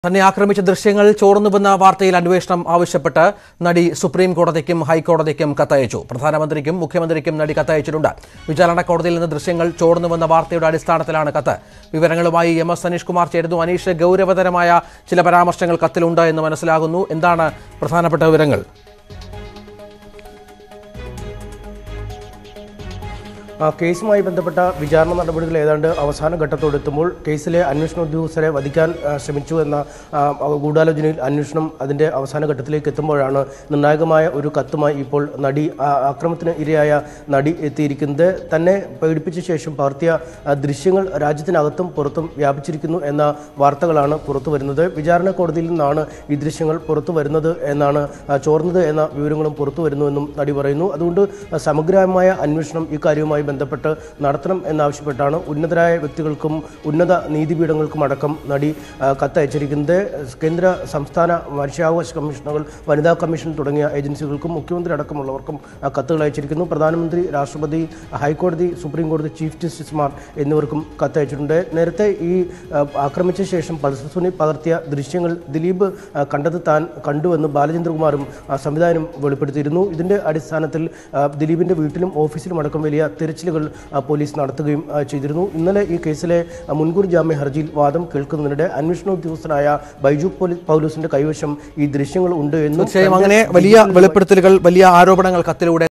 തന്നെ ആക്രമിച്ച ദൃശ്യങ്ങൾ ചോർന്നുവെന്ന വാർത്തയിൽ അന്വേഷണം ആവശ്യപ്പെട്ട് നടി സുപ്രീം കോടതിക്കും ഹൈക്കോടതിക്കും കത്തയച്ചു പ്രധാനമന്ത്രിക്കും മുഖ്യമന്ത്രിക്കും നടി കത്തയച്ചിട്ടുണ്ട് വിചാരണ കോടതിയിൽ നിന്ന് ദൃശ്യങ്ങൾ ചോർന്നുവെന്ന വാർത്തയുടെ അടിസ്ഥാനത്തിലാണ് കത്ത് വിവരങ്ങളുമായി എം എസ് അനീഷ് കുമാർ ചേരുന്നു അനീഷ് ഗൗരവതരമായ ചില പരാമർശങ്ങൾ കത്തിലുണ്ട് എന്ന് മനസ്സിലാകുന്നു എന്താണ് പ്രധാനപ്പെട്ട വിവരങ്ങൾ ആ കേസുമായി ബന്ധപ്പെട്ട വിചാരണ നടപടികൾ ഏതാണ്ട് അവസാന ഘട്ടത്തോടെത്തുമ്പോൾ കേസിലെ അന്വേഷണ ഉദ്യോഗസ്ഥരെ വധിക്കാൻ ആ, ശ്രമിച്ചു എന്ന ആ, ഗൂഢാലോചനയിൽ അന്വേഷണം അതിൻ്റെ അവസാന ഘട്ടത്തിലേക്ക് എത്തുമ്പോഴാണ് നിർണായകമായ ഒരു കത്തുമായി ഇപ്പോൾ നടി ആ, ആക്രമണത്തിന് ഇരയായ നടി എത്തിയിരിക്കുന്നത് തന്നെ പേടിപ്പിച്ച ശേഷം പകർത്തിയ ആ, ദൃശ്യങ്ങൾ രാജ്യത്തിനകത്തും പുറത്തും വ്യാപിച്ചിരിക്കുന്നു എന്ന വാർത്തകളാണ് പുറത്തു വരുന്നത് വിചാരണ കോടതിയിൽ നിന്നാണ് ഈ ദൃശ്യങ്ങൾ പുറത്തു വരുന്നത് എന്നാണ് ആ, ചോർന്നത് എന്ന വിവരങ്ങളും പുറത്തു വരുന്നുവെന്നും നടി പറയുന്നു അതുകൊണ്ട് സമഗ്രമായ അന്വേഷണം ഇക്കാര്യവുമായി ബന്ധപ്പെട്ട് നടത്തണം എന്നാവശ്യപ്പെട്ടാണ് ഉന്നതരായ വ്യക്തികൾക്കും ഉന്നത നീതിപീഠങ്ങൾക്കും അടക്കം നടി ആ, കത്തയച്ചിരിക്കുന്നത് കേന്ദ്ര സംസ്ഥാന മനുഷ്യാവകാശ കമ്മീഷനുകൾ വനിതാ കമ്മീഷൻ തുടങ്ങിയ ഏജൻസികൾക്കും മുഖ്യമന്ത്രി അടക്കമുള്ളവർക്കും ആ, കത്തുകൾ അയച്ചിരിക്കുന്നു പ്രധാനമന്ത്രി രാഷ്ട്രപതി ഹൈക്കോടതി സുപ്രീം കോടതി ചീഫ് ജസ്റ്റിസുമാർ എന്നിവർക്കും കത്തയച്ചിട്ടുണ്ട് നേരത്തെ ഈ ആ, ആക്രമിച്ച ശേഷം പൾസസുനി പകർത്തിയ ദൃശ്യങ്ങൾ ദിലീപ് ആ, കണ്ടത് താൻ കണ്ടുവെന്ന് ബാലചന്ദ്രകുമാറും ആ, സംവിധാനം വെളിപ്പെടുത്തിയിരുന്നു ഇതിന്റെ അടിസ്ഥാനത്തിൽ ആ, ദിലീപിന്റെ വീട്ടിലും ഓഫീസിലും അടക്കം വലിയ തിരച്ചിലുകൾ ആ, പോലീസ് നടത്തുകയും ആ, ചെയ്തിരുന്നു ഇന്നലെ ഈ കേസിലെ ആ, മുൻകൂർ ജാമ്യ ഹർജിയിൽ വാദം കേൾക്കുന്നതിനിടെ അന്വേഷണ ഉദ്യോഗസ്ഥനായ ബൈജു പോലീ- പൗലൂസിന്റെ കൈവശം ഈ ദൃശ്യങ്ങൾ ഉണ്ട് എന്നും തീർച്ചയായും അങ്ങനെ വലിയ വെളിപ്പെടുത്തലുകൾ വലിയ ആരോപണങ്ങൾ കത്തിലൂടെ